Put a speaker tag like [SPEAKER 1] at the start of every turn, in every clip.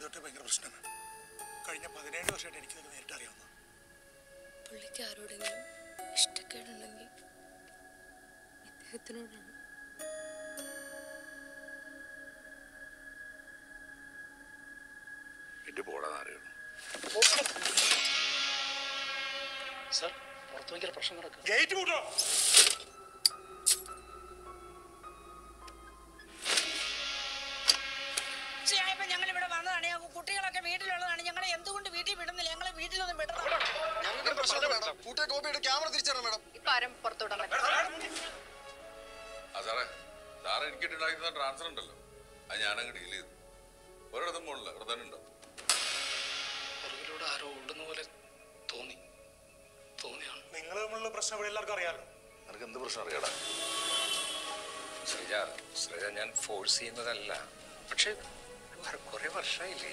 [SPEAKER 1] തൊട്ടേ ഭയങ്കര പ്രശ്നമാണ് കഴിഞ്ഞ പതിനേഴ് വർഷമായിട്ട് എനിക്കിതൊക്കെ നേരിട്ട് അറിയാവുന്ന
[SPEAKER 2] പുള്ളിക്ക് ആരോടെങ്കിലും ഇഷ്ടക്കേടുണ്ടെങ്കിൽ ഇദ്ദേഹത്തിനോടാണ്
[SPEAKER 3] എന്റെ പോടാന്ന് അറിയണം
[SPEAKER 4] സാർ പുറത്ത് ഭയങ്കര പ്രശ്നം നടക്കുക
[SPEAKER 1] ഗേറ്റ് കൂട്ടോ
[SPEAKER 5] ഉച്ചയായപ്പോ ഞങ്ങൾ ഇവിടെ വന്നതാണ് ഞങ്ങൾ കുട്ടികളൊക്കെ വീട്ടിലുള്ളതാണ് ഞങ്ങളെ എന്തുകൊണ്ട് വീട്ടിൽ വിടുന്നില്ല ഞങ്ങളെ വീട്ടിലൊന്നും വിടണം
[SPEAKER 6] ഞങ്ങൾക്ക് പ്രശ്നമില്ല മാഡം കൂട്ടിയ കോപ്പിയുടെ ക്യാമറ തിരിച്ചറിയണം മാഡം
[SPEAKER 2] ഇപ്പൊ ആരും പുറത്തുവിടാൻ പറ്റില്ല
[SPEAKER 3] ആ സാറേ സാറ് എനിക്ക് ഉണ്ടാക്കുന്ന ട്രാൻസ്ഫർ ഉണ്ടല്ലോ അത് ഞാനങ്ങ് ഡീൽ ചെയ്തു ഒരിടത്തും പോണില്ല ഇവിടെ തന്നെ ഉണ്ടോ
[SPEAKER 4] പുറകിലൂടെ ആരോ ഓടുന്ന പോലെ തോന്നി തോന്നിയാണ്
[SPEAKER 1] നിങ്ങൾ തമ്മിലുള്ള പ്രശ്നം ഇവിടെ എല്ലാവർക്കും അറിയാമല്ലോ
[SPEAKER 3] നിനക്ക് എന്ത് പ്രശ്നം അറിയാടാ
[SPEAKER 7] ശ്രീജ ശ്രീജ ഞാൻ ഫോഴ്സ് ചെയ്യുന്നതല്ല പക്ഷെ കുറെ വർഷമായില്ലേ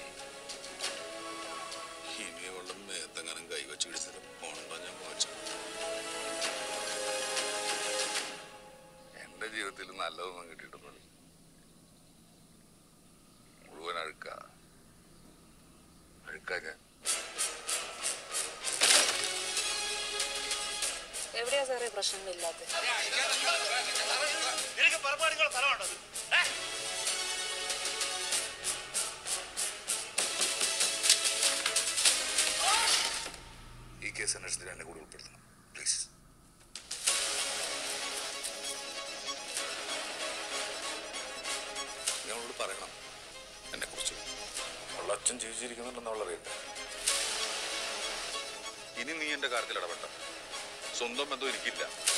[SPEAKER 3] ഇനി വെള്ളം മേത്തെങ്ങാനും കൈവച്ച് പിടിച്ചിട്ട് പോണ്ടോ ഞാൻ പോച്ചു എന്റെ ജീവിതത്തിൽ നല്ലതൊന്നും കിട്ടിയിട്ടൊന്നുമില്ല മുഴുവൻ അഴുക്ക അഴുക്കാ ഞാൻ
[SPEAKER 2] എവിടെയാ സാറേ പ്രശ്നങ്ങളില്ലാത്തത്
[SPEAKER 1] എനിക്ക് പുറപ്പാടിക്കുള്ള സ്ഥലമുണ്ടത്
[SPEAKER 3] ഈ കേസ് അന്വേഷണത്തിൽ എന്നെ കൂടി ഉൾപ്പെടുത്തണം പ്ലീസ് ഞങ്ങളോട് പറയണം എന്നെ കുറിച്ച് അവളുടെ അച്ഛൻ ജീവിച്ചിരിക്കുന്നുണ്ടെന്ന് അവൾ അറിയട്ടെ ഇനി നീ എന്റെ കാര്യത്തിൽ ഇടപെട്ട സ്വന്തം ബന്ധം എനിക്കില്ല